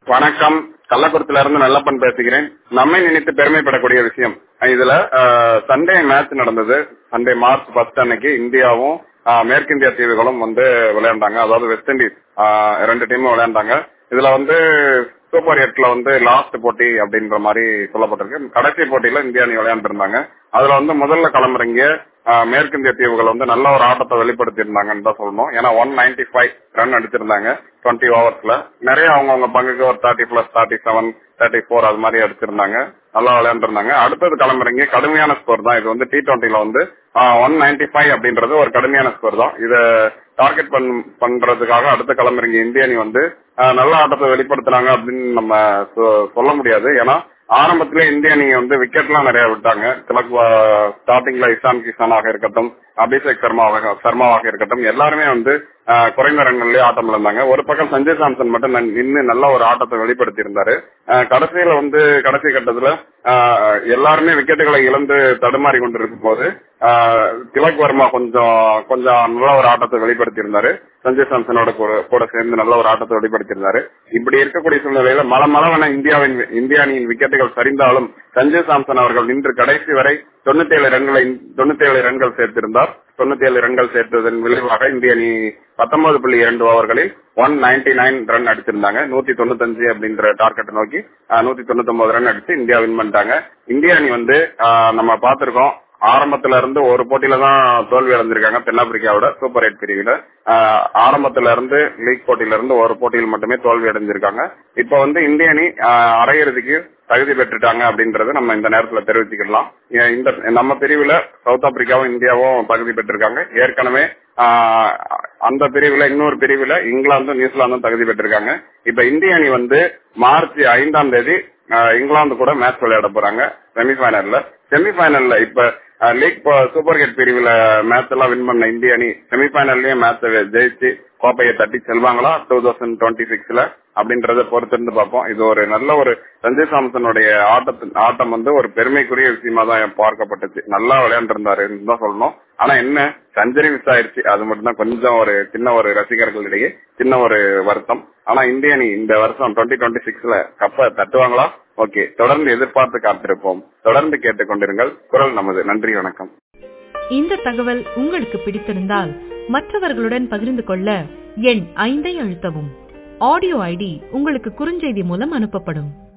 வணக்கம் கள்ளக்குறிச்சில இருந்து நல்லப்பன் பேசுகிறேன் நம்மை நினைத்து பெருமைப்படக்கூடிய விஷயம் இதுல சண்டே மேட்ச் நடந்தது சண்டே மார்ச் ஃபர்ஸ்ட் அன்னைக்கு இந்தியாவும் ஆஹ், மேற்கிந்திய தீவுகளும் வந்து விளையாண்டாங்க அதாவது வெஸ்ட் இண்டீஸ் ஆஹ், ரெண்டு டீமும் விளையாண்டாங்க இதுல வந்து சூப்பர் எட்ல வந்து லாஸ்ட் போட்டி அப்படின்ற மாதிரி சொல்லப்பட்டிருக்கு கடைசி போட்டியில இந்தியா அணி விளையாண்டு இருந்தாங்க அதுல வந்து முதல்ல களமிறங்கிய ஆஹ், மேற்கிந்திய தீவுகள் வந்து நல்ல ஒரு ஆட்டத்தை வெளிப்படுத்தி இருந்தாங்கன்னு தான் சொல்லணும் ஏன்னா ஒன் நைன்டி ஃபைவ் ரன் அடிச்சிருந்தாங்க டுவெண்ட்டி ஓவர்ஸ்ல நிறைய அவங்கவுங்க பங்குக்கு ஒரு thirty plus thirty seven thirty four அது மாதிரி அடிச்சிருந்தாங்க நல்லா விளையாண்டுருந்தாங்க அடுத்தது களமிறங்கி கடுமையான ஸ்கோர் தான் இது வந்து டி டுவெண்ட்டில வந்து ஒன் நைன்டி ஃபைவ் அப்படின்றது ஒரு கடுமையான ஸ்கோர் தான் இத டார்கெட் பண் பண்றதுக்காக அடுத்த களமிறங்கி இந்திய அணி வந்து ஆஹ், நல்ல ஆட்டத்தை வெளிப்படுத்துறாங்க அப்படின்னு நம்ம சொ- சொல்ல முடியாது ஏன்னா ஆரம்பத்திலே இந்திய அணி வந்து விக்கெட் எல்லாம் நிறைய விட்டாங்க திலக் ஸ்டார்டிங்ல இசான் கிஷானாக இருக்கட்டும் அபிஷேக் சர்மாவாக சர்மாவாக இருக்கட்டும் எல்லாருமே வந்து ஆஹ், குறைந்த ரன்கள்லயே ஆட்டம் இழந்தாங்க ஒரு பக்கம் சஞ்சய் சாம்சன் மட்டும் நன்- நின்னு நல்ல ஒரு ஆட்டத்தை வெளிப்படுத்தி இருந்தாரு ஆஹ், கடைசியில வந்து கடைசி கட்டத்துல ஆஹ், எல்லாருமே விக்கெட்டுகளை இழந்து தடுமாறி கொண்டிருக்கும் போது ஆஹ், திலக் வர்மா கொஞ்சம் கொஞ்சம் நல்ல ஒரு ஆட்டத்தை வெளிப்படுத்தி இருந்தாரு சஞ்சய் சாம்சனோட கூட- கூட சேர்ந்து நல்ல ஒரு ஆட்டத்தை வெளிப்படுத்தி இருந்தாரு இப்படி இருக்கக்கூடிய சூழ்நிலையில மல மலவென இந்தியாவின் இந்திய அணியின் விக்கெட்டுகள் சரிந்தாலும் சஞ்சய் சாம்சன் அவர்கள் நின்று கடைசி வரை தொண்ணூத்தி ஏழு ரன்களை தொண்ணூத்தி ஏழு ரன்கள் சேர்த்திருந்தார் தொண்ணூத்தி ஏழு ரன்கள் சேர்த்ததன் விளைவாக இந்திய அணி பத்தொன்பது புள்ளி இரண்டு ஓவர்களில் ஒன் நைன்டி நைன் ரன் அடிச்சிருந்தாங்க நூத்தி தொண்ணூத்தஞ்சு அப்படின்ற டார்கெட் நோக்கி நூத்தி தொண்ணூத்தி ஒன்பது ரன் அடிச்சு இந்தியா வின் பண்ணிட்டாங்க இந்திய அணி வந்து ஆஹ், நம்ம பார்த்திருக்கோம் ஆரம்பத்துல இருந்து ஒரு போட்டியில தான் தோல்வி அடைஞ்சிருக்காங்க தென்னாப்பிரிக்காவோட சூப்பர் எயிட் பிரிவுல ஆஹ், ஆரம்பத்துல இருந்து லீக் போட்டியில இருந்து ஒரு போட்டியில் மட்டுமே தோல்வி அடைஞ்சிருக்காங்க இப்ப வந்து இந்திய அணி ஆஹ், அரையிறுதிக்கு தகுதி பெற்றுட்டாங்க அப்படின்றத நம்ம இந்த நேரத்துல தெரிவிச்சுக்கலாம் ஏன் இந்த நம்ம பிரிவுல சவுத் ஆப்பிரிக்காவும் இந்தியாவும் தகுதி பெற்றிருக்காங்க ஏற்கனவே ஆஹ், அந்த பிரிவுல இன்னொரு பிரிவுல இங்கிலாந்தும் நியூசிலாந்தும் தகுதி பெற்றிருக்காங்க இப்ப இந்திய அணி வந்து மார்ச் ஐந்தாம் தேதி ஆஹ், இங்கிலாந்து கூட மேட்ச் விளையாட போறாங்க செமிஃபைனல்ல செமிஃபைனல்ல இப்ப லீக் சூப்பர் ஹெட் பிரிவுல மேட்ச் எல்லாம் வின் பண்ண இந்திய அணி செமிஃபைனல்லயே மேட்ச் ஜெயிச்சு கோப்பையை தட்டி செல்வாங்களா டூ தௌசண்ட் டுவெண்ட்டி சிக்ஸ்ல அப்படின்றத பொறுத்திருந்து பார்ப்போம் இது ஒரு நல்ல ஒரு சஞ்சய் சாம்சனுடைய ஆட்டத்தின் ஆட்டம் வந்து ஒரு பெருமைக்குரிய விஷயமா தான் பார்க்கப்பட்டுச்சு நல்லா விளையாண்டுருந்தாருன்னு தான் சொல்லணும் ஆனா என்ன செஞ்சரி மிஸ் ஆயிருச்சு அது மட்டும் தான் கொஞ்சம் ஒரு சின்ன ஒரு ரசிகர்களிடையே சின்ன ஒரு வருத்தம் ஆனா இந்திய அணி இந்த வருஷம் டுவெண்ட்டி டுவெண்ட்டி சிக்ஸ்ல கப்பை தட்டுவாங்களா ஓகே தொடர்ந்து எதிர்பார்த்து காத்திருப்போம் தொடர்ந்து கேட்டுக்கொண்டிருங்கள் குரல் நமது நன்றி வணக்கம் இந்த தகவல் உங்களுக்கு பிடித்திருந்தால் மற்றவர்களுடன் பகிர்ந்து கொள்ள எண் ஐந்தை அழுத்தவும் ஆடியோ ஐடி உங்களுக்கு குறுஞ்செய்தி மூலம் அனுப்பப்படும்